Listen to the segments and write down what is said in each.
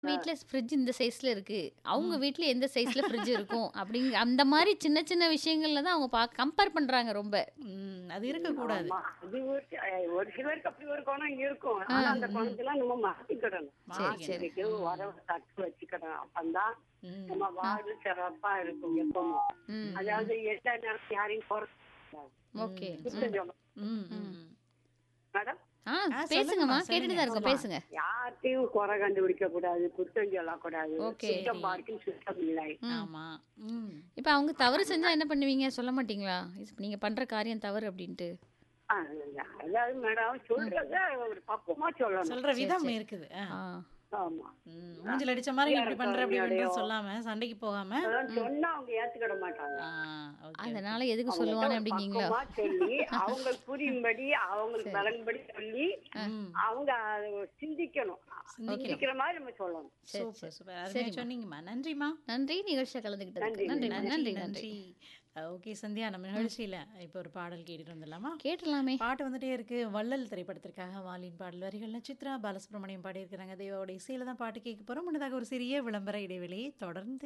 வீட்ல ஃப்ரிட்ஜ் இந்த சைஸ்ல இருக்கு. அவங்க வீட்ல எந்த சைஸ்ல ஃப்ரிட்ஜ் இருக்கும் அப்படிங்க அந்த மாரி சின்ன சின்ன விஷயங்கள்ல தான் அவங்க பா கம்பேர் பண்றாங்க ரொம்ப. ம். அது இருக்கக்கூடாது. ஆமா. அது ஒரு அஹ், ஒரு சிலருக்கு அப்படி ஒரு குணம் இருக்கும் ஆனா அந்த குணத்தெல்லாம் நம்ம மாத்திக்கிடணும் சரி, சரி. மாத்திக்கிட்டு உறவை தட்டு வச்சுக்கணும் அப்பந்தான் ம். நம்ம வாழ்வு சிறப்பா இருக்கும் எப்பவும் ம். அதாவது எல்லா நேரத்தையும் யாரையும் குறை ஓகே. குத்தம் சொல்ல ம், ம். மேடம் ஆ ஆ, பேசுங்கம்மா. சொல்லுங்கம்மா, கேட்டுட்டு தான் இருக்கோம். ஆமா. பேசுங்க. யார்கிட்டயும் குறை கண்டுபிடிக்க கூடாது குத்தம் சொல்லக்கூடாது Okay. சுத்தம் பார்க்கும் சுத்தம் இல்லை ஆமா. ம். இப்ப அவங்க தவறு செஞ்சா என்ன பண்ணுவீங்க? சொல்ல மாட்டீங்களா? இது நீங்க பண்ற காரியம் தவறு அப்படின்ட்டு. ஆ, அதாவது மேடம் சொல்றத ஒரு பக்குவமா சொல்லணும் சொல்ற விதம் இருக்குது. ஆ. ஆ. ஆமா ம். மூஞ்சில அடிச்ச மாதிரி நீ இப்படி பண்ற அப்படி பண்ற சொல்லாம சண்டைக்கு போகாம அதான் சொன்னா அவங்க ஏத்துக்கிட மாட்டாங்க ஆ, ஓகே. அதனால எதுக்கு அவங்கள்ட்ட சொல்லுவானே ஒரு அப்படிங்கீங்களா? பக்குவமா சொல்லி அவங்களுக்கு புரியும்படி அவங்களுக்கு விளங்கும்படி சொல்லி ம். அவங்க அதை சிந்திக்கணும் சிந்திக்கிற மாதிரி நம்ம சொல்லணும் சரி, சூப்பர் சூப்பர் அருமையா சொன்னீங்கம்மா நன்றிம்மா நன்றி நிகழ்ச்சியா கலந்துக்கிட்டதுக்கு. நன்றி நன்றி, நன்றி நன்றி. ஓகே சந்தியா நம்ம நிகழ்ச்சியில இப்போ ஒரு பாடல் கேட்டுட்டு வந்துடலாமா கேட்டலாமே. பாட்டு வந்துட்டே இருக்கு வள்ளல் திரைப்படத்திற்காக வாலின் பாடல் வரிகள்ல சித்ரா பாலசுப்ரமணியம் பாடியிருக்கிறாங்க தேவாவோட இசையில தான் பாட்டு கேட்க போறோம் முன்னதாக ஒரு சிறிய விளம்பர இடைவெளியை தொடர்ந்து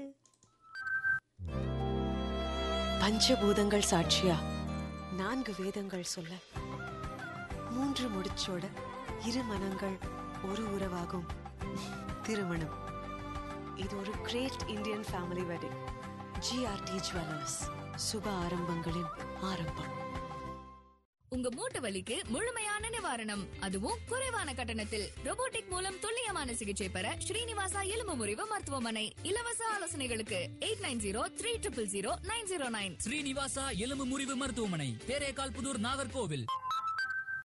பஞ்சபூதங்கள் சாட்சியா நான்கு வேதங்கள் சொல்ல மூன்று முடிச்சோட இரு மனங்கள் ஒரு உறவாகும் திருமணம் இது ஒரு great Indian family wedding GRT jewellers சுப ஆரம்பங்களின் ஆரம்பம் உங்க மூட்டு வலிக்கு முழுமையான நிவாரணம் அதுவும் குறைவான கட்டணத்தில் robotic மூலம் துல்லியமான சிகிச்சை பெற ஸ்ரீனிவாசா எலும்பு முறிவு மருத்துவமனை இலவச ஆலோசனைகளுக்கு eight nine zero three triple zero nine zero nine Srinivasa எலும்பு முறிவு மருத்துவமனை தேரேகால் புதூர் நாகர்கோவில்